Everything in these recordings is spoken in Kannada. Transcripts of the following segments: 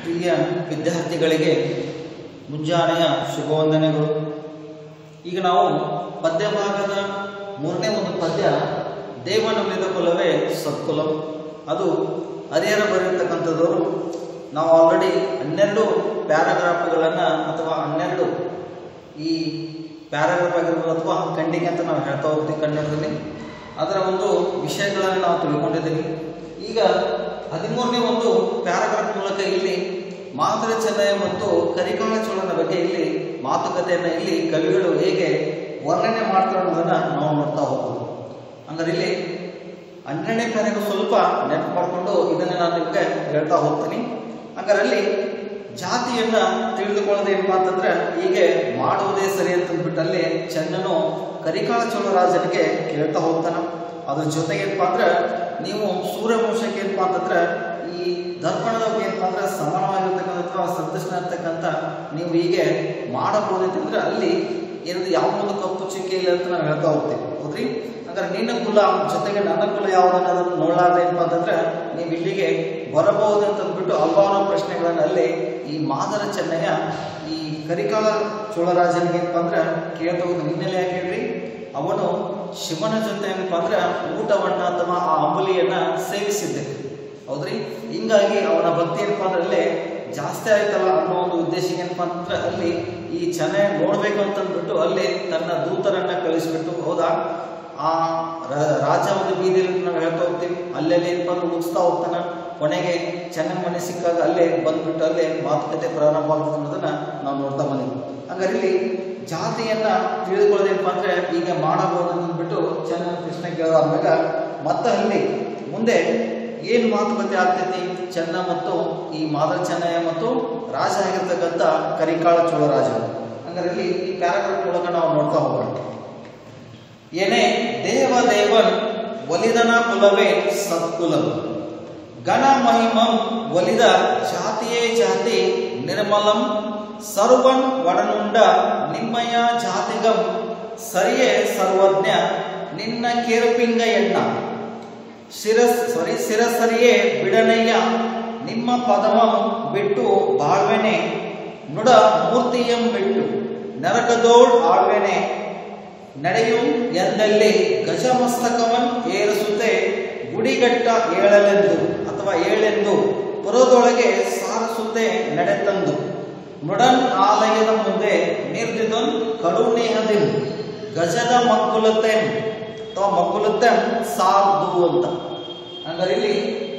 ಪ್ರಿಯ ವಿದ್ಯಾರ್ಥಿಗಳಿಗೆ ಮುಂಜಾನೆಯ ಶುಭವಂದನೆಗಳು ಈಗ ನಾವು ಪದ್ಯ ಭಾಗದ ಮೂರನೇ ಒಂದು ಪದ್ಯ ದೇವನುಳಿದ ಕುಲವೇ ಸತ್ಕುಲಂ ಅದು ಹರಿಹರ ಬರೆಯತಕ್ಕಂಥದ್ದವರು ನಾವು ಆಲ್ರೆಡಿ ಹನ್ನೆರಡು ಪ್ಯಾರಾಗ್ರಾಫ್ಗಳನ್ನು ಅಥವಾ ಹನ್ನೆರಡು ಈ ಪ್ಯಾರಾಗ್ರಾಫ್ ಆಗಿರ್ಬೋದು ಅಥವಾ ಖಂಡಿಕೆ ಅಂತ ನಾವು ಹೇಳ್ತಾ ಹೋಗ್ತೀವಿ ಕನ್ನಡದಲ್ಲಿ ಅದರ ಒಂದು ವಿಷಯಗಳನ್ನು ನಾವು ತಿಳ್ಕೊಂಡಿದ್ದೀವಿ ಈಗ ಹದಿಮೂರನೇ ಒಂದು ಪ್ಯಾರಾಗ್ರಾಫ್ ಮೂಲಕ ಇಲ್ಲಿ ಮಾತೃ ಚೆನ್ನಯ್ಯ ಮತ್ತು ಕರಿಕಾಲ ಚೋಳನ ಬಗ್ಗೆ ಇಲ್ಲಿ ಮಾತುಕತೆಯನ್ನು ಇಲ್ಲಿ ಕವಿಗಳು ಹೇಗೆ ವರ್ಣನೆ ಮಾಡ್ತಾರೆ ಅನ್ನೋದನ್ನ ನಾವು ನೋಡ್ತಾ ಹೋಗ್ಬೋದು ಹಂಗಾರೆ ಇಲ್ಲಿ ಹನ್ನೆರಡನೇ ಪ್ಯಾರಾಗ್ರಾಫ್ ಸ್ವಲ್ಪ ನೆನಪು ಮಾಡಿಕೊಂಡು ಇದನ್ನು ನಾನು ನಿಮಗೆ ಹೇಳ್ತಾ ಹೋಗ್ತೀನಿ ಹಂಗಾರೆ ಅಲ್ಲಿ ಜಾತಿಯನ್ನ ತಿಳಿದುಕೊಳ್ಳೋದು ಏನಪ್ಪಾ ಅಂತಂದ್ರೆ ಹೀಗೆ ಮಾಡುವುದೇ ಸರಿ ಅಂತಂದ್ಬಿಟ್ಟು ಅಲ್ಲಿ ಚೆನ್ನನು ಕರಿಕಾಲ ಚೋಳರಾಜನಿಗೆ ಕೇಳ್ತಾ ಹೋಗ್ತಾನ ಅದ್ರ ಜೊತೆಗೆ ಏನಪ್ಪಾ ಅಂದ್ರೆ ನೀವು ಸೂರ್ಯವಂಶಕ್ಕೆ ಏನಪ್ಪಾ ಅಂತಂದ್ರೆ ಈ ದರ್ಪಣದ ಏನಪ್ಪಾ ಅಂದ್ರೆ ಸಮಾನವಾಗಿರ್ತಕ್ಕಂಥ ಅಥವಾ ಸಂತೃಷ್ಣ ಇರ್ತಕ್ಕಂಥ ನೀವು ಹೀಗೆ ಮಾಡಬಹುದಂತಂದ್ರೆ ಅಲ್ಲಿ ಏನದು ಯಾವ ಒಂದು ಕಪ್ಪು ಚುಕ್ಕಿ ಇಲ್ಲ ಅಂತ ನಾವು ಹೇಳ್ತಾ ಹೋಗ್ತೇವೆ ಹೌದ್ರಿ ಹಾಗಾದ್ರೆ ನಿನ್ನ ಕುಲ ಜೊತೆಗೆ ನನ್ನ ಕುಲ ಯಾವುದನ್ನೋದನ್ನು ನೋಡಲಾರ್ದೆ ಏನಪ್ಪಾ ಅಂತಂದ್ರೆ ನೀವು ಇಲ್ಲಿಗೆ ಬರಬಹುದು ಅಂತ ಅಂದ್ಬಿಟ್ಟು ಹಲವಾರು ಪ್ರಶ್ನೆಗಳನ್ನ ಅಲ್ಲಿ ಈ ಮಾದರ ಚೆನ್ನಯ್ಯ ಈ ಕರಿಕಾಲ ಚೋಳರಾಜನಿಗೆ ಏನಪ್ಪಾ ಅಂದ್ರೆ ಕೇಳ್ತಾ ಹೋಗಿ ಹಿನ್ನೆಲೆ ಯಾಕೆ ಹೇಳ್ರಿ ಅವನು ಶಿವನ ಜೊತೆ ಏನಪ್ಪಾ ಅಂದ್ರೆ ಊಟವನ್ನ ಅಥವಾ ಆ ಅಂಬಲಿಯನ್ನ ಸೇವಿಸಿದ್ದೆ ಹೌದ್ರಿ ಹಿಂಗಾಗಿ ಅವನ ಭಕ್ತಿ ಏನಪ್ಪಾ ಅಂದ್ರೆ ಅಲ್ಲೇ ಜಾಸ್ತಿ ಆಯ್ತಲ್ಲ ಅನ್ನೋ ಒಂದು ಉದ್ದೇಶ ಏನಪ್ಪಾ ಅಂತಂದ್ರೆ ಅಲ್ಲಿ ಈ ಚೆನ್ನೈ ನೋಡ್ಬೇಕು ಅಂತ ಅಂದ್ಬಿಟ್ಟು ಅಲ್ಲಿ ತನ್ನ ದೂತರನ್ನ ಕಳಿಸ್ಬಿಟ್ಟು ಹೌದಾ ಆ ರ- ರಾಜ ಒಂದು ಬೀದಿಯಲ್ಲಿ ನಾವು ಹೇಳ್ತಾ ಹೋಗ್ತೀವಿ ಅಲ್ಲೆಲ್ಲಿ ಏನಪ್ಪಾ ಅಂದ್ರೆ ಮುಗಿಸ್ತಾ ಹೋಗ್ತಾನ ಕೊನೆಗೆ ಚೆನ್ನೈ ಮನೆ ಸಿಕ್ಕಾಗ ಅಲ್ಲೇ ಬಂದ್ಬಿಟ್ಟು ಅಲ್ಲೇ ಮಾತುಕತೆ ಪ್ರಾರಂಭ ಆಗ್ತದೆ ಅನ್ನೋದನ್ನ ನಾವು ನೋಡ್ತಾ ಬಂದಿದ್ವಿ ಹಂಗಾರೆ ಇಲ್ಲಿ ಜಾತಿಯನ್ನ ತಿಳಿದುಕೊಳ್ಳೋದೇನಪ್ಪ ಅಂದ್ರೆ ಈಗ ಮಾಡಬಹುದು ಅಂದ್ಬಿಟ್ಟು ಚೆನ್ನೈ ಕೃಷ್ಣ ಕೇಳಾದ್ಮೇಲೆ ಮತ್ತೆ ಅಲ್ಲಿ ಮುಂದೆ ಏನು ಮಾತುಕತೆ ಆಗ್ತೈತಿ ಚೆನ್ನ ಮತ್ತು ಈ ಮಾದರ ಚೆನ್ನಯ್ಯ ಮತ್ತು ರಾಜ ಆಗಿರ್ತಕ್ಕಂಥ ಕರಿಕಾಳ ಚೋಳರಾಜ ಹಂಗಾರೆ ಇಲ್ಲಿ ಈ ಪ್ಯಾರಾಗ್ರಾಫ್ ಮೂಲಕ ನಾವು ನೋಡ್ತಾ ಹೋಗೋಣ ಏನೇ ದೇವ ದೇವನ್ ಒಲಿದನ ಕುಲವೇ ಸತ್ಕುಲಂ ಗಣ ಮಹಿಮಂ ಒಲಿದ ಜಾತಿಯೇ ಜಾತಿ ನಿರ್ಮಲಂ ಸರ್ವನ್ ಒಡನುಂಡ ನಿಮ್ಮಯ ಜಾತಿಗಂ ಸರಿಯೇ ಸರ್ವಜ್ಞ ನಿನ್ನ ಕೇರ್ಪಿಂಗ ಎಣ್ಣ ಶಿರಸ್ ಸಾರಿ ಶಿರಸರಿಯೇ ಬಿಡನಯ್ಯ ನಿಮ್ಮ ಪದಮಂ ಬಿಟ್ಟು ಬಾಳ್ವೆನೆ ನುಡ ಮೂರ್ತಿಯಂ ಬಿಟ್ಟು ನರಕದೋಳ್ ಆಳ್ವೆನೆ ನಡೆಯು ಎಂದಲ್ಲಿ ಗಜಮಸ್ತಕವನ್ ಏರಿಸುತ್ತೆ ಗುಡಿಗಟ್ಟ ಏಳಲೆಂದು ಅಥವಾ ಏಳೆಂದು ಪುರದೊಳಗೆ ಸಾರಸುತ್ತೆ ನಡೆತಂದು ನುಡನ್ ಆಲಯದ ಮುಂದೆ ನಿರ್ದಿದನ್ ಕಡುನೇಹದಿನ್ ಗಜದ ಮಕ್ಕುಲತೆನ್ ಅಥವಾ ಮಕ್ಕುಲತೆನ್ ಸಾರ್ದು ಅಂತ ಹಂಗಾರೆ ಇಲ್ಲಿ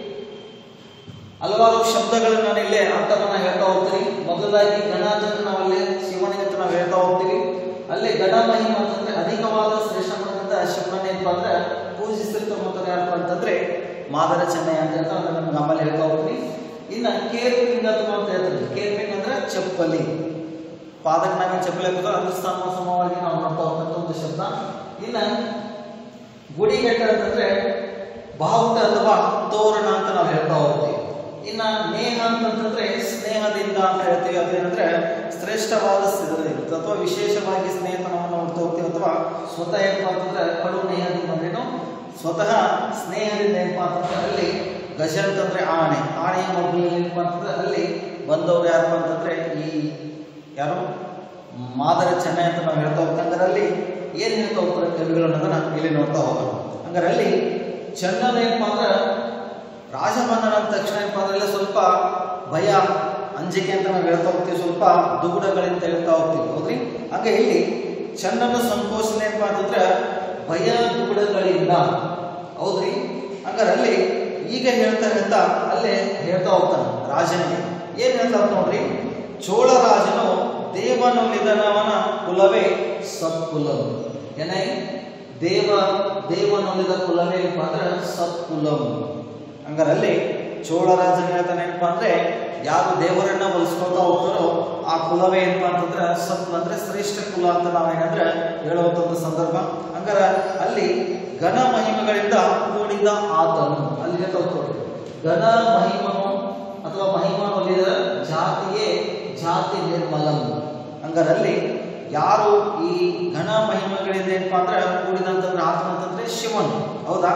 ಹಲವಾರು ಶಬ್ದಗಳನ್ನ ನಾನು ಇಲ್ಲೇ ಅರ್ಥವನ್ನ ಹೇಳ್ತಾ ಹೋಗ್ತೀನಿ ಮೊದಲಾಗಿ ಗಣ ಅಂತ ನಾವಲ್ಲಿ ಶಿವನಿಗೆ ಅಂತ ನಾವು ಹೇಳ್ತಾ ಹೋಗ್ತೀವಿ ಅಲ್ಲಿ ಗಣ ಮಹಿಮ ಅಂತಂದ್ರೆ ಅಧಿಕವಾದ ಶ್ರೇಷ್ಠ ಮಟ್ಟದ ಶಿವನ ಏನಪ್ಪ ಅಂದ್ರೆ ಪೂಜಿಸಿರ್ತಕ್ಕಂಥದ್ದು ಯಾರಪ್ಪ ಅಂತಂದ್ರೆ ಮಾದರ ಚೆನ್ನಯ್ಯ ಅಂತ ಹೇಳ್ತಾ ಅದನ್ನ ನಮ್ಮಲ್ಲಿ ಹೇಳ್ತಾ ಹೋಗ್ತೀನಿ ಇನ್ನ ಕೇರ್ಪಿಂಗ್ ಅಥವಾ ಅಂತ ಹೇಳ್ತಾರೆ ಕೇರ್ಪಿಂಗ್ ಅಂದ್ರೆ ಚಪ್ಪಲಿ ಪಾದಕ್ಕೆ ನಾವೇನು ಚಪ್ಪಲಿ ಹಾಕೋದು ಅದು ಸಮ ಸಮವಾಗಿ ನಾವು ನೋಡ್ತಾ ಹೋಗ್ತಕ್ಕಂಥ ಒಂದು ಶಬ್ದ ಇನ್ನ ಗುಡಿಗಟ್ಟ ಅಂತಂದ್ರೆ ಬಾವುಟ ಅಥವಾ ತೋರಣ ಅಂತ ನಾವು ಹೇಳ್ತಾ ಹೋಗ್ತೀವಿ ಇನ್ನ ನೇಹ ಅಂತಂದ್ರೆ ಸ್ನೇಹದಿಂದ ಅಂತ ಹೇಳ್ತೀವಿ ಅದೇನಂದ್ರೆ ಶ್ರೇಷ್ಠವಾದ ಸ- ಇರುತ್ತೆ ಅಥವಾ ವಿಶೇಷವಾಗಿ ಸ್ನೇಹವನ್ನು ನೋಡ್ತಾ ಹೋಗ್ತೀವಿ ಅಥವಾ ಸ್ವತಃ ಏನಪ್ಪ ಅಂತಂದ್ರೆ ಕಡು ನೇಹದಿಂದ ಅಂದ್ರೇನು ಸ್ವತಃ ಸ್ನೇಹದಿಂದ ಏನಪ್ಪ ಅಂತಂದ್ರೆ ಅಲ್ಲಿ ಗಜ ಅಂತಂದ್ರೆ ಆಣೆ ಆಣೆಯ ಮಗುವಿನಲ್ಲಿ ಏನಪ್ಪ ಅಂತಂದ್ರೆ ಅಲ್ಲಿ ಬಂದವರು ಯಾರಪ್ಪ ಅಂತಂದ್ರೆ ಈ ಯಾರು ಮಾದರ ಚೆನ್ನೈ ಅಂತ ನಾವು ಹೇಳ್ತಾ ಹೋಗ್ತಾ ಹಂಗಾರೆ ಅಲ್ಲಿ ಏನ್ ಹೇಳ್ತಾ ಹೋಗ್ತಾರೆ ಕವಿಗಳು ಅನ್ನೋದನ್ನ ಇಲ್ಲಿ ನೋಡ್ತಾ ಹೋಗೋಣ ಹಂಗಾರೆ ಅಲ್ಲಿ ಚೆನ್ನನ ಏನಪ್ಪ ಅಂದ್ರೆ ರಾಜಮನ್ನನ ಅಂದ ತಕ್ಷಣ ಏನಪ್ಪ ಅಂದ್ರೆ ಇಲ್ಲಿ ಸ್ವಲ್ಪ ಭಯ ಅಂಜಿಕೆ ಅಂತ ನಾವು ಹೇಳ್ತಾ ಹೋಗ್ತೀವಿ ಸ್ವಲ್ಪ ದುಗುಡಗಳಿಂದ ಹೇಳ್ತಾ ಹೋಗ್ತೀವಿ ಹೌದ್ರಿ ಹಂಗೆ ಇಲ್ಲಿ ಚೆನ್ನನ ಸಂಕೋಚನೆ ಏನಪ್ಪ ಅಂತಂದ್ರೆ ಭಯ ದುಗುಡಗಳಿಂದ ಹೌದ್ರಿ ಹಂಗಾರೆ ಅಲ್ಲಿ ಈಗ ಹೇಳ್ತಾ ಹೇಳ್ತಾ ಅಲ್ಲೇ ಹೇಳ್ತಾ ಹೋಗ್ತಾನೆ ರಾಜನಿಗೆ ಏನ್ ಹೇಳ್ತಾ ಹೋಗ್ತಾನೆ ನೋಡ್ರಿ ಚೋಳ ರಾಜನು ದೇವನುಳಿದನವನ ಕುಲವೇ ಸತ್ಕುಲಂ ಏನೈ ದೇವ ದೇವನುಳಿದ ಕುಲವೇ ಏನಪ್ಪ ಅಂದ್ರೆ ಸತ್ಕುಲಂ ಹಂಗಾರೆ ಅಲ್ಲಿ ಚೋಳ ರಾಜನ ಹೇಳ್ತಾನೆ ಏನಪ್ಪ ಅಂದ್ರೆ ಯಾರು ದೇವರನ್ನ ಒಲಿಸ್ಕೊಳ್ತಾ ಹೋಗ್ತಾರೋ ಆ ಕುಲವೇ ಏನಪ್ಪ ಅಂತಂದ್ರೆ ಸತ್ಕುಲ ಅಂದ್ರೆ ಶ್ರೇಷ್ಠ ಕುಲ ಅಂತ ನಾವೇನಂದ್ರೆ ಹೇಳುವಂತ ಒಂದು ಸಂದರ್ಭ ಹಂಗಾರೆ ಅಲ್ಲಿ ಘನ ಮಹಿಮೆಗಳಿಂದ ಕೂಡಿದ ಆತನು ಅಲ್ಲಿ ಹೇಳ್ತಾ ಹೋಗ್ತಾರೆ ಘನ ಮಹಿಮನು ಅಥವಾ ಮಹಿಮಾ ಒಲಿದ ಜಾತಿಯೇ ಜಾತಿ ನಿರ್ಮಲಂ ಹಂಗಾರಲ್ಲಿ ಯಾರು ಈ ಘನ ಮಹಿಮೆಗಳಿಂದ ಏನಪ್ಪಾ ಅಂದ್ರೆ ಕೂಡಿದಂತಂದ್ರೆ ಆತ್ಮ ಅಂತಂದ್ರೆ ಶಿವನು ಹೌದಾ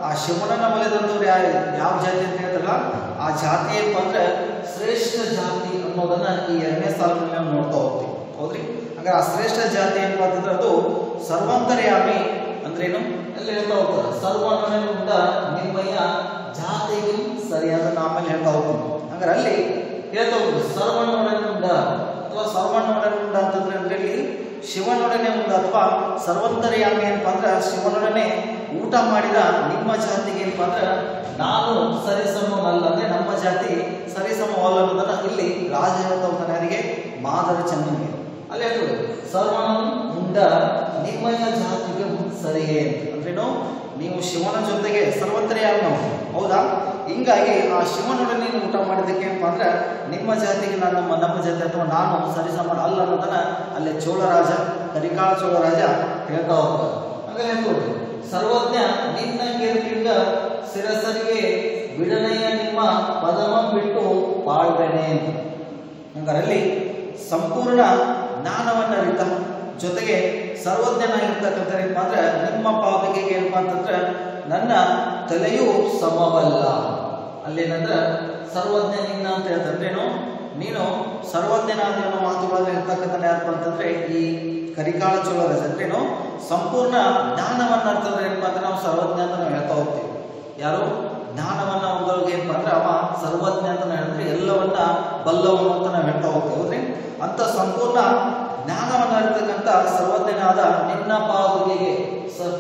ಆ ಶಿವನನ್ನ ಒಲಿದಂಥವ್ರು ಯಾವ ಯಾವ ಜಾತಿ ಅಂತ ಹೇಳ್ತಾರಲ್ಲ ಆ ಜಾತಿ ಏನಪ್ಪ ಅಂದ್ರೆ ಶ್ರೇಷ್ಠ ಜಾತಿ ಅನ್ನೋದನ್ನ ಈ ಎರಡನೇ ಸಾಲಿನಲ್ಲಿ ನಾವು ನೋಡ್ತಾ ಹೋಗ್ತೀವಿ ಹೌದ್ರಿ ಹಾಗಾದ್ರೆ ಆ ಶ್ರೇಷ್ಠ ಜಾತಿ ಏನಪ್ಪ ಅಂತಂದ್ರೆ ಅದು ಸರ್ವಂತರ್ಯಾಮಿ ಅಂದ್ರೇನು ಎಲ್ಲ ಹೇಳ್ತಾ ಹೋಗ್ತಾರೆ ಸರ್ವನೊಡನಿಂದ ನಿಮ್ಮಯ್ಯ ಜಾತಿಗೆ ಸರಿಯಾದ ಆಮೇಲೆ ಹೇಳ್ತಾ ಹೋಗ್ತೀನಿ ಹಂಗಾರೆ ಅಲ್ಲಿ ಹೇಳ್ತಾ ಹೋಗ್ತಾರೆ ಸರ್ವನೊಡನಿಂದ ಅಥವಾ ಸರ್ವನೊಡನಿಂದ ಅಂತಂದ್ರೆ ಅಂದ್ರೆ ಇಲ್ಲಿ ಶಿವನೊಡನೆ ಉಂಡ ಅಥವಾ ಸರ್ವಂತರ್ಯಾಮಿ ಏನಪ್ಪ ಅಂದ್ರೆ ಶಿವನೊಡನೆ ಊಟ ಮಾಡಿದ ನಿಮ್ಮ ಜಾತಿಗೆ ಏನಪ್ಪ ಅಂದ್ರೆ ನಾನು ಸರಿಸಮವಲ್ಲ ಅಂದ್ರೆ ನಮ್ಮ ಜಾತಿ ಸರಿಸಮವಲ್ಲ ಅನ್ನೋದನ್ನ ಇಲ್ಲಿ ರಾಜ ಹೇಳ್ತಾ ಹೋಗ್ತಾನೆ ಯಾರಿಗೆ ಮಾದರ ಚನ್ನನಿಗೆ ಅಲ್ಲಿ ಹೇಳ್ತಾರೆ ಸರ್ವನ ಉಂಡ ನಿಮ್ಮಯ ಜಾತಿಗೆ ಸರಿಯೇ ಅಂತ ಅಂದ್ರೇನು ನೀವು ಶಿವನ ಜೊತೆಗೆ ಸರ್ವಂತರ್ಯಾಮಿ ನಾವು ಹೌದಾ ಹಿಂಗಾಗಿ ಆ ಶಿವನೊಡನೆ ನೀವು ಊಟ ಮಾಡಿದ್ದಕ್ಕೆ ಏನಪ್ಪ ಅಂದ್ರೆ ನಿಮ್ಮ ಜಾತಿಗೆ ನಾನು ನಮ್ಮ ನಮ್ಮ ಜಾತಿ ಅಥವಾ ನಾನು ಸರಿಸಮ ಅಲ್ಲ ಅನ್ನೋದನ್ನ ಅಲ್ಲಿ ಚೋಳರಾಜ ಕರಿಕಾಳ ಚೋಳರಾಜ ಹೇಳ್ತಾ ಹೋಗ್ತಾರೆ ಹಾಗಾದ್ರೆ ಹೇಳ್ಬೋದು ಸರ್ವಜ್ಞ ನಿನ್ನ ಕೀರ್ತಿಯಿಂದ ಶಿರಸರಿಗೆ ಬಿಡನೆಯ ನಿಮ್ಮ ಪದಮ ಬಿಟ್ಟು ಬಾಳ್ಬೇನೆ ಅಂತ ಹಂಗಾರಲ್ಲಿ ಸಂಪೂರ್ಣ ಜ್ಞಾನವನ್ನ ಅರಿತ ಜೊತೆಗೆ ಸರ್ವಜ್ಞನಾಗಿರ್ತಕ್ಕಂಥ ಏನಪ್ಪ ಅಂದ್ರೆ ನಿಮ್ಮ ಪಾಪಿಗೆಗೆ ಏನಪ್ಪ ಅಂತಂದ್ರೆ ನನ್ನ ತಲೆಯು ಸಮವಲ್ಲ ಅಲ್ಲೇನಂದ್ರೆ ಸರ್ವಜ್ಞ ನಿನ್ನ ಅಂತ ಹೇಳ್ತಂದ್ರೇನು ನೀನು ಸರ್ವಜ್ಞನಾದ ಅನ್ನೋ ಮಾತುಗಳಲ್ಲಿ ಇರ್ತಕ್ಕಂಥ ಯಾರಪ್ಪ ಅಂತಂದ್ರೆ ಈ ಕರಿಕಾಳ ಚೋಳರ ಅಂದ್ರೇನು ಸಂಪೂರ್ಣ ಜ್ಞಾನವನ್ನ ಅಂತಂದ್ರೆ ಏನಪ್ಪ ಅಂದ್ರೆ ನಾವು ಸರ್ವಜ್ಞ ಅಂತ ನಾವು ಹೇಳ್ತಾ ಹೋಗ್ತೀವಿ ಯಾರು ಜ್ಞಾನವನ್ನ ಹೊಂದೋರ್ಗೆ ಏನಪ್ಪ ಅಂದ್ರೆ ಅವ ಸರ್ವಜ್ಞ ಅಂತ ನಾವು ಹೇಳಿದ್ರೆ ಎಲ್ಲವನ್ನ ಬಲ್ಲವನು ಅಂತ ನಾವು ಹೇಳ್ತಾ ಹೋಗ್ತೀವಿ ಹೌದ್ರಿ ಅಂತ ಸಂಪೂರ್ಣ ಜ್ಞಾನವನ್ನ ಇರ್ತಕ್ಕಂಥ ಸರ್ವಜ್ಞನಾದ ನಿನ್ನ ಪಾದುಕೆಗೆ ಸರ್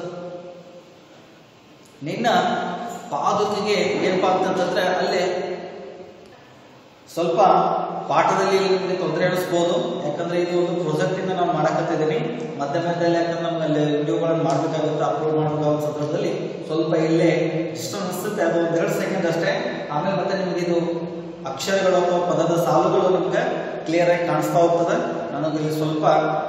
ನಿನ್ನ ಪಾದುಕೆಗೆ ಏನಪ್ಪಾ ಅಂತಂತಂದ್ರೆ ಅಲ್ಲೇ ಸ್ವಲ್ಪ ಪಾಠದಲ್ಲಿ ನಿಮಗೆ ತೊಂದರೆ ಅನಿಸ್ಬೋದು ಯಾಕಂದ್ರೆ ಇದು ಒಂದು ಪ್ರಾಜೆಕ್ಟ್ ಇಂದ ನಾನು ಮಾಡಕತ್ತಿದ್ದೀನಿ ಮಧ್ಯ ಮಧ್ಯದಲ್ಲಿ ಯಾಕಂದ್ರೆ ನಮ್ಗೆ ಅಲ್ಲಿ ವಿಡಿಯೋಗಳನ್ನು ಮಾಡಬೇಕಾಗುತ್ತೆ ಅಪ್ಲೋಡ್ ಮಾಡಬೇಕಾದ ಸಂದರ್ಭದಲ್ಲಿ ಸ್ವಲ್ಪ ಇಲ್ಲೇ ಇಷ್ಟ ಅನಿಸುತ್ತೆ ಅದು ಒಂದೆರಡು ಸೆಕೆಂಡ್ ಅಷ್ಟೇ ಆಮೇಲೆ ಮತ್ತೆ ನಿಮಗೆ ಇದು ಅಕ್ಷರಗಳು ಅಥವಾ ಪದದ ಸಾಲುಗಳು ನಿಮ್ಗೆ ಕ್ಲಿಯರ್ ಆಗಿ ಕಾಣಿಸ್ತಾ ಹೋಗ್ತದೆ ನನಗೆ ಇಲ್ಲಿ ಸ್ವಲ್ಪ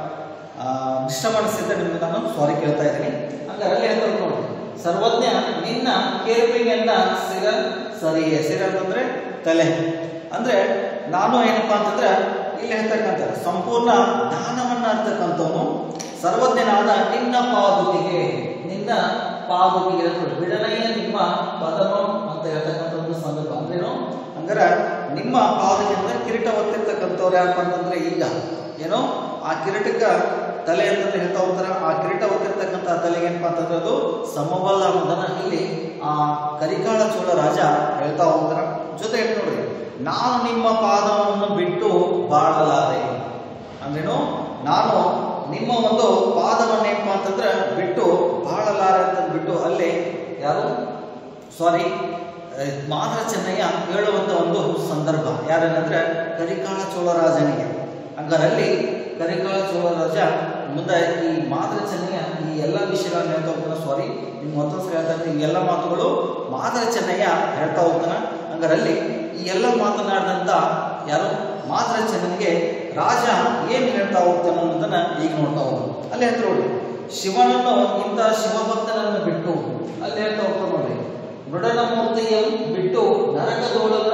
ಡಿಸ್ಟರ್ಬ್ ಅನಿಸಿದ್ದೆ ನಿಮ್ಗೆ ನಾನು ಸಾರಿ ಕೇಳ್ತಾ ಇದ್ದೀನಿ ಹಂಗಾರೆ ಅಲ್ಲಿ ಹೇಳ್ತಾರೆ ನೋಡಿ ಸರ್ವಜ್ಞ ನಿನ್ನ ಕೇರ್ಪಿಂಗನ್ನ ಸಿರ ಸರಿಯೇ ಸಿರ ಅಂತಂದ್ರೆ ತಲೆ ಅಂದ್ರೆ ನಾನು ಏನಪ್ಪಾ ಅಂತಂದ್ರೆ ಇಲ್ಲಿ ಹೇಳ್ತಕ್ಕಂಥ ಸಂಪೂರ್ಣ ಜ್ಞಾನವನ್ನ ಅರ್ತಕ್ಕಂಥವನು ಸರ್ವಜ್ಞನಾದ ನಿನ್ನ ಪಾದುಕಿಗೆ ನಿನ್ನ ಪಾದುಕಿಗೆ ಬಿಡನೆಯ ನಿಮ್ಮ ಪದಮ ಅಂತ ಹೇಳ್ತಕ್ಕಂಥ ಒಂದು ಸಂದರ್ಭ ಅಂದ್ರೇನು ಹಂಗಾರೆ ನಿಮ್ಮ ಪಾದಕ್ಕೆ ಅಂದ್ರೆ ಕಿರೀಟ ಹೊತ್ತಿರ್ತಕ್ಕಂಥವ್ರು ಯಾರಪ್ಪ ಅಂತಂದ್ರೆ ಈಗ ಏನೋ ಆ ಕಿರೀಟಕ್ಕೆ ತಲೆ ಅಂತಂದ್ರೆ ಹೇಳ್ತಾ ಹೋಗ್ತಾರ ಆ ಕಿರೀಟ ಹೊತ್ತಿರ್ತಕ್ಕಂಥ ತಲೆಗೆ ಏನಪ್ಪಾ ಅಂತಂದ್ರೆ ಅದು ಸಮಬಲ್ಲ ಅನ್ನೋದನ್ನ ಇಲ್ಲಿ ಆ ಕರಿಕಾಳ ಚೋಳ ರಾಜ ಹೇಳ್ತಾ ಹೋಗ್ತಾರ ಜೊತೆಗೆ ನೋಡ್ರಿ ನಾನು ನಿಮ್ಮ ಪಾದವನ್ನು ಬಿಟ್ಟು ಬಾಳಲಾರೆ ಅಂದ್ರೇನು ನಾನು ನಿಮ್ಮ ಒಂದು ಪಾದವನ್ನು ಏನಪ್ಪಾ ಅಂತಂದ್ರೆ ಬಿಟ್ಟು ಬಾಳಲಾರೆ ಅಂತ ಬಿಟ್ಟು ಅಲ್ಲಿ ಯಾರು ಸಾರಿ ಮಾದರ ಚೆನ್ನಯ್ಯ ಹೇಳುವಂತ ಒಂದು ಸಂದರ್ಭ ಯಾರೇನಂದ್ರೆ ಕರಿಕಾಳ ಚೋಳರಾಜನಿಗೆ ಹಂಗಾರಲ್ಲಿ ಕರಿಕಾಳ ಚೋಳರಾಜ ಮುಂದೆ ಈ ಮಾದರ ಚೆನ್ನಯ್ಯ ಈ ಎಲ್ಲ ವಿಷಯಗಳನ್ನ ಹೇಳ್ತಾ ಹೋಗ್ತಾನೆ ಸಾರಿ ನಿಮ್ಗೆ ಮತ್ತೊಂದು ಹೇಳ್ತಾ ಇದ್ದೀನಿ ಈ ಎಲ್ಲ ಮಾತುಗಳು ಮಾದರ ಚೆನ್ನಯ್ಯ ಹೇಳ್ತಾ ಹೋಗ್ತಾನೆ ಹಂಗಾರಲ್ಲಿ ಈ ಎಲ್ಲ ಮಾತನಾಡಿದಂತ ಯಾರು ಮಾದರ ಚೆನ್ನನಿಗೆ ರಾಜ ಏನ್ ಹೇಳ್ತಾ ಹೋಗ್ತಾನೆ ಅನ್ನೋದನ್ನ ಈಗ ನೋಡ್ತಾ ಹೋಗೋಣ ಅಲ್ಲಿ ಹೇಳ್ತಾ ನೋಡಿ ಶಿವನನ್ನು ಇಂಥ ಶಿವಭಕ್ತನನ್ನು ಬಿಟ್ಟು ಅಲ್ಲಿ ಹೇಳ್ತಾ ಹೋಗ್ತಾ ನೋಡಿ ಮೃಡನ ಮೂರ್ತಿಯ ಬಿಟ್ಟು ನರಕದೋಳದ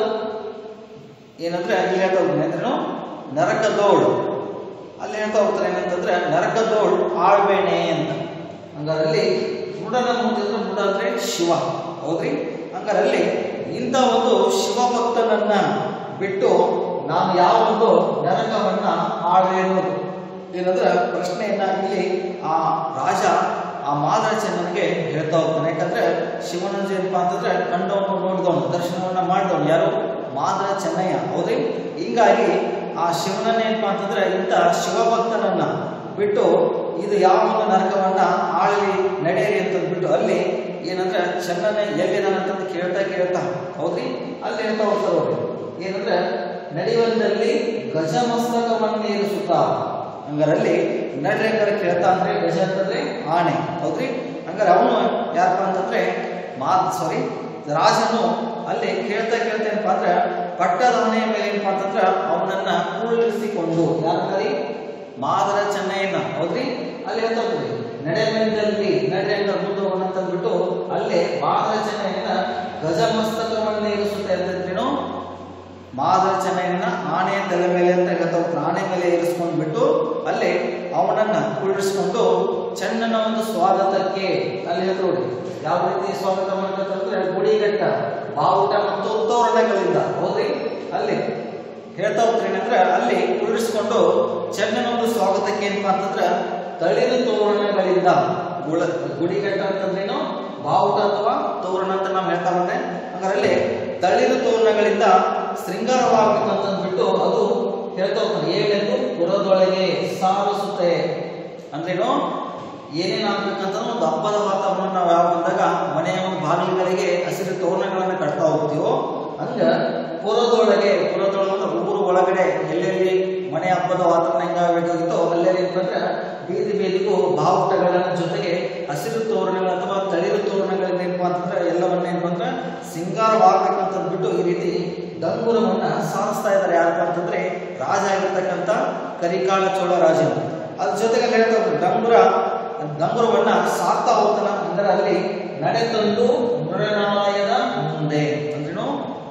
ಏನಂದ್ರೆ ಅಲ್ಲಿ ಹೇಳ್ತಾ ಹೋಗ್ತಾನೆ ಅಂದ್ರೇನು ನರಕದೋಳು ಅಲ್ಲಿ ಹೇಳ್ತಾ ಹೋಗ್ತಾರೆ ಏನಂತಂದ್ರೆ ನರಕದೋಳು ಆಳ್ಬೇಣೆ ಅಂತ ಹಂಗಾರಲ್ಲಿ ಮೃಡನ ಮೂರ್ತಿ ಅಂದ್ರೆ ಮೃಡ ಅಂದ್ರೆ ಶಿವ ಹೌದ್ರಿ ಹಂಗಾರಲ್ಲಿ ಇಂಥ ಒಂದು ಶಿವಭಕ್ತನನ್ನ ಬಿಟ್ಟು ನಾನು ಯಾವ ಒಂದು ನರಕವನ್ನ ಆಳ್ವೆ ಅನ್ನೋದು ಏನಂದ್ರೆ ಪ್ರಶ್ನೆಯನ್ನ ಇಲ್ಲಿ ಆ ರಾಜ ಆ ಮಾದರ ಚೆನ್ನನಿಗೆ ಹೇಳ್ತಾ ಹೋಗ್ತಾನೆ ಯಾಕಂದ್ರೆ ಶಿವನ ಏನಪ್ಪಾ ಅಂತಂದ್ರೆ ಕಂಡವನು ನೋಡಿದವನು ದರ್ಶನವನ್ನ ಮಾಡಿದವನು ಯಾರು ಮಾದರ ಚೆನ್ನಯ್ಯ ಹೌದ್ರಿ ಹಿಂಗಾಗಿ ಆ ಶಿವನನ್ನ ಏನಪ್ಪಾ ಅಂತಂದ್ರೆ ಇಂಥ ಶಿವಭಕ್ತನನ್ನ ಬಿಟ್ಟು ಇದು ಯಾವ ಒಂದು ನರಕವನ್ನ ಆಳಲಿ ನಡೆಯಲಿ ಅಂತಂದ್ಬಿಟ್ಟು ಅಲ್ಲಿ ಏನಂದ್ರೆ ಚೆನ್ನನೆ ಎಲ್ಲಿದಾನಂತಂದು ಕೇಳ್ತಾ ಕೇಳ್ತಾ ಹೌದ್ರಿ ಅಲ್ಲಿ ಹೇಳ್ತಾ ಹೋಗ್ತಾರೆ ಅವ್ರು ಏನಂದ್ರೆ ನಡೆಯುವಂದಲ್ಲಿ ಗಜಮಸ್ತಕವನ್ನೇರಿಸುತ್ತಾ ಹಂಗಾರಲ್ಲಿ ನಡ್ರಿ ಹಂಗಾರೆ ಕೇಳ್ತಾ ಅಂದ್ರೆ ಗಜ ಅಂತಂದ್ರೆ ಆನೆ ಹೌದ್ರಿ ಹಂಗಾರೆ ಅವನು ಯಾರಪ್ಪ ಅಂತಂದ್ರೆ ಮಾತ್ ಸಾರಿ ರಾಜನು ಅಲ್ಲಿ ಕೇಳ್ತಾ ಕೇಳ್ತಾ ಏನಪ್ಪ ಅಂದ್ರೆ ಪಟ್ಟದ ಆನೆಯ ಮೇಲೆ ಏನಪ್ಪ ಅಂತಂದ್ರೆ ಅವನನ್ನ ಕುಳ್ಳಿರಿಸಿಕೊಂಡು ಯಾರಲ್ಲಿ ಮಾದರ ಚೆನ್ನಯ್ಯನ ಹೌದ್ರಿ ಅಲ್ಲಿ ಹೇಳ್ತಾ ಹೋಗ್ರಿ ನಡೆಮೆಂದಲ್ಲಿ ನಡೆ ಅಂತ ಮುಂದೆ ಹೋಗೋಣ ಅಂತಂದ್ಬಿಟ್ಟು ಅಲ್ಲಿ ಮಾದರ ಚೆನ್ನಯ್ಯನ ಗಜಮಸ್ತಕವನ್ನೇ ಇರಿಸುತ್ತೆ ಅಂತಂದ್ರೇನು ಮಾದರ ಚೆನ್ನಯ್ಯನ ಆನೆ ತಲೆ ಮೇಲೆ ಅಂತ ಹೇಳ್ತಾ ಹೋಗ್ತಾರೆ ಆನೆ ಮೇಲೆ ಇರಿಸ್ಕೊಂಡ್ಬಿಟ್ಟು ಅಲ್ಲಿ ಅವನನ್ನ ಕುಳ್ಳಿರಿಸ್ಕೊಂಡು ಚೆನ್ನನ ಒಂದು ಸ್ವಾಗತಕ್ಕೆ ಅಲ್ಲಿ ಹೇಳ್ತಾ ನೋಡಿ ಯಾವ ರೀತಿ ಸ್ವಾಗತ ಮಾಡ್ಬೇಕಂದ್ರೆ ಗುಡಿಗಟ್ಟ ಬಾವುಟ ಮತ್ತು ತೋರಣಗಳಿಂದ ಹೌದ್ರಿ ಅಲ್ಲಿ ಹೇಳ್ತಾ ಹೋಗ್ತೀನಿ ಅಂದ್ರೆ ಅಲ್ಲಿ ಕುಳ್ಳಿಸ್ಕೊಂಡು ಚೆನ್ನನೊಂದು ಸ್ವಾಗತಕ್ಕೆ ಏನಪ್ಪಾ ಅಂತಂದ್ರೆ ತಳಿರು ತೋರಣಗಳಿಂದ ಗುಳ ಗುಡಿಗಟ್ಟ ಅಂತಂದ್ರೇನು ಬಾವುಟ ಅಥವಾ ತೋರಣ ಅಂತ ನಾವು ಹೇಳ್ತಾ ಬಂದೆ ಹಂಗಾರಲ್ಲಿ ತಳಿರು ತೋರಣಗಳಿಂದ ಶೃಂಗಾರವಾಗಬೇಕಂತಂದ್ಬಿಟ್ಟು ಅದು ಹೇಳ್ತಾ ಹೋಗ್ತಾನೆ ಏನೆಂದು ಪುರದೊಳಗೆ ಸಾರಿಸುತ್ತೆ ಅಂದ್ರೇನು ಏನೇನು ಆಗ್ಬೇಕಂತ ಒಂದು ಹಬ್ಬದ ವಾತಾವರಣ ನಾವು ಯಾವ ಬಂದಾಗ ಮನೆಯ ಒಂದು ಬಾಗಿಲುಗಳಿಗೆ ಹಸಿರು ತೋರಣಗಳನ್ನು ಕಟ್ತಾ ಹೋಗ್ತೀವೋ ಹಂಗ ಪುರದೊಳಗೆ ಪುರದೊಳಗೆ ಅಂದ್ರೆ ಊರು ಒಳಗಡೆ ಎಲ್ಲೆಲ್ಲಿ ಮನೆ ಹಬ್ಬದ ವಾತಾವರಣ ಹೆಂಗಾಗಬೇಕಾಗಿತ್ತೋ ಅಲ್ಲೆಲ್ಲಿ ಬಂದ್ರೆ ಬೀದಿ ಬೀದಿಗೂ ಬಾವುಟಗಳ ಜೊತೆಗೆ ಹಸಿರು ತೋರಣಗಳು ಅಥವಾ ತಳಿರು ತೋರಣಗಳಿಂದ ಏನಪ್ಪಾ ಅಂತಂದ್ರೆ ಎಲ್ಲವನ್ನ ಏನಪ್ಪ ಅಂದ್ರೆ ಸಿಂಗಾರವಾಗಬೇಕಂತ ಅಂದ್ಬಿಟ್ಟು ಈ ರೀತಿ ಡಂಗುರವನ್ನ ಸಾಧಿಸ್ತಾ ಇದ್ದಾರೆ ಯಾರಪ್ಪ ಅಂತಂದ್ರೆ ರಾಜ ಆಗಿರ್ತಕ್ಕಂಥ ಕರಿಕಾಳ ಚೋಳ ರಾಜನು ಅದ್ರ ಜೊತೆಗೆ ಅಲ್ಲಿ ಹೇಳ್ತಾ ಹೋಗ್ತಾರೆ ಡಂಗುರ ಡಂಗುರವನ್ನ ಸಾಕ್ತಾ ಹೋಗ್ತಾನ ಅಂದ್ರೆ ಅಲ್ಲಿ ನಡೆತಂದು ಮೃಣಾಲಯದ ಮುಂದೆ ಅಂದ್ರೇನು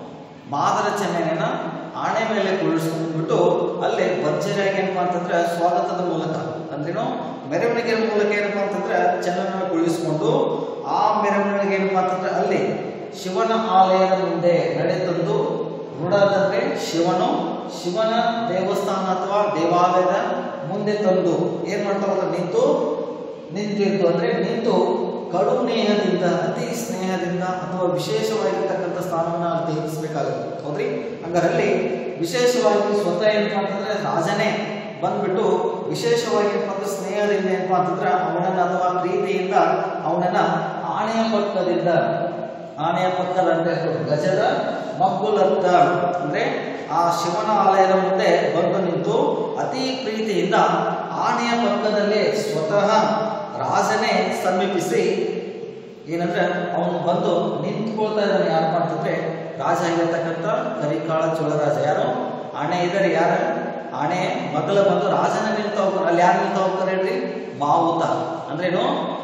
ಮಾದರ ಚೆನ್ನೈನ ಆಣೆ ಮೇಲೆ ಕುಳ್ಳಿಸ್ಕೊಂಡ್ಬಿಟ್ಟು ಅಲ್ಲೇ ಭರ್ಜರಿಯಾಗಿ ಏನಪ್ಪಾ ಅಂತಂದ್ರೆ ಸ್ವಾಗತದ ಮೂಲಕ ಅಂದ್ರೇನು ಮೆರವಣಿಗೆ ಮೂಲಕ ಏನಪ್ಪಾ ಅಂತಂದ್ರೆ ಚೆನ್ನನ ಕುಳ್ಳಿಸ್ಕೊಂಡು ಆ ಮೆರವಣಿಗೆ ಏನಪ್ಪಾ ಅಂತಂದ್ರೆ ಅಲ್ಲಿ ಶಿವನ ಆಲಯದ ಮುಂದೆ ನಡೆತಂದು ಋಣದಂದ್ರೆ ಶಿವನು ಶಿವನ ದೇವಸ್ಥಾನ ಅಥವಾ ದೇವಾಲಯದ ಮುಂದೆ ತಂದು ಏನ್ ಮಾಡ್ತಾರಲ್ಲ ನಿಂತು ನಿಂತಿದ್ದು ಅಂದ್ರೆ ನಿಂತು ಕಡು ಸ್ನೇಹದಿಂದ ಅತಿ ಸ್ನೇಹದಿಂದ ಅಥವಾ ವಿಶೇಷವಾಗಿರ್ತಕ್ಕಂಥ ಸ್ಥಾನವನ್ನ ತೆಗೆಸಬೇಕಾಗುತ್ತೆ ಹೌದ್ರಿ ಹಂಗಾರಲ್ಲಿ ವಿಶೇಷವಾಗಿ ಸ್ವತಃ ಏನಪ್ಪಾ ಅಂತಂದ್ರೆ ರಾಜನೇ ಬಂದ್ಬಿಟ್ಟು ವಿಶೇಷವಾಗಿ ಏನಪ್ಪಾ ಅಂದ್ರೆ ಸ್ನೇಹದಿಂದ ಏನಪ್ಪಾ ಅಂತಂದ್ರೆ ಅವನನ್ನ ಅಥವಾ ಪ್ರೀತಿಯಿಂದ ಅವನನ್ನ ಆಣೆಯ ಪಕ್ಕದಿಂದ ಆನೆಯ ಪಕ್ಕದ ಅಂದ್ರೆ ಗಜದ ಮಗ್ಗುಲತ್ತ ಅಂದ್ರೆ ಆ ಶಿವನ ಆಲಯದ ಮುಂದೆ ಬಂದು ನಿಂತು ಅತಿ ಪ್ರೀತಿಯಿಂದ ಆನೆಯ ಪಕ್ಕದಲ್ಲೇ ಸ್ವತಃ ರಾಜನೇ ಸಮೀಪಿಸಿ ಏನಂದ್ರೆ ಅವನು ಬಂದು ನಿಂತ್ಕೊಳ್ತಾ ಇದ್ದಾನೆ ಯಾರಪ್ಪ ಅಂತಂದ್ರೆ ರಾಜ ಆಗಿರ್ತಕ್ಕಂಥ ಕರಿಕಾಳ ಚೋಳರಾಜ ಯಾರು ಆಣೆ ಇದ್ದಾರೆ ಯಾರ ಆಣೆ ಮಗಲ ಬಂದು ರಾಜನ ನಿಲ್ತಾ ಹೋಗ್ತಾರೆ ಅಲ್ಲಿ ಯಾರು ನಿಲ್ತಾ ಹೋಗ್ತಾರೆ ಹೇಳ್ರಿ ಮಾವುತ ಅಂದ್ರೇನು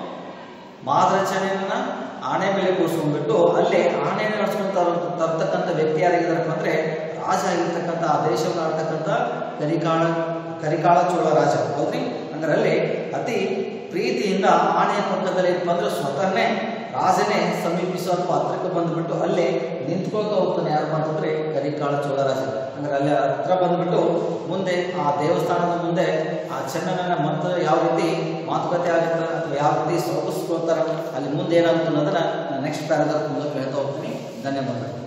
ಮಾದರಚನೆಯನ್ನ ಆಣೆ ಮೇಲೆ ಕೂರಿಸ್ಕೊಂಡ್ಬಿಟ್ಟು ಅಲ್ಲೇ ಆಣೆನ ನಡ್ಸ್ಕೊಂತ ತರ್ತಕ್ಕಂಥ ವ್ಯಕ್ತಿ ಯಾರಾಗಿದ್ದಾರಪ್ಪ ಅಂದ್ರೆ ರಾಜ ಆಗಿರ್ತಕ್ಕಂಥ ಆ ದೇಶವನ್ನು ಆಡ್ತಕ್ಕಂಥ ಕರಿಕಾಳ ಕರಿಕಾಳ ಚೋಳ ರಾಜ ಹೌದ್ರಿ ಅಂದ್ರೆ ಅಲ್ಲಿ ಅತಿ ಪ್ರೀತಿಯಿಂದ ಆಣೆಯ ಪಕ್ಕದಲ್ಲಿ ಏನಪ್ಪ ಅಂದ್ರೆ ಸ್ವತಃನೇ ರಾಜನೇ ಸಮೀಪಿಸೋ ಅಥವಾ ಹತ್ರಕ್ಕೆ ಬಂದ್ಬಿಟ್ಟು ಅಲ್ಲೇ ನಿಂತ್ಕೊಳ್ತಾ ಹೋಗ್ತಾನೆ ಯಾರಪ್ಪ ಅಂತಂದ್ರೆ ಕರಿಕಾಳ ಚೋಳ ರಾಜ ಅಂದ್ರೆ ಅಲ್ಲಿ ಹತ್ರ ಬಂದ್ಬಿಟ್ಟು ಮುಂದೆ ಆ ದೇವಸ್ಥಾನದ ಮುಂದೆ ಆ ಚೆನ್ನನನ್ನ ಮತ್ತೆ ಯಾವ ರೀತಿ ಮಾತುಕತೆ ಆಗುತ್ತೆ ಅಥವಾ ಯಾವ ರೀತಿ ಸೊಗಸ್ಕೊಳ್ತಾರೆ ಅಲ್ಲಿ ಮುಂದೆ ಏನಾಗುತ್ತೆ ಅನ್ನೋದನ್ನ ನೆಕ್ಸ್ಟ್ ಪ್ಯಾರಾಗ್ರಾಫ್ ಮೂಲಕ ಹೇಳ್ತಾ ಹೋಗ್ತೀನಿ ಧನ್ಯವಾದಗಳು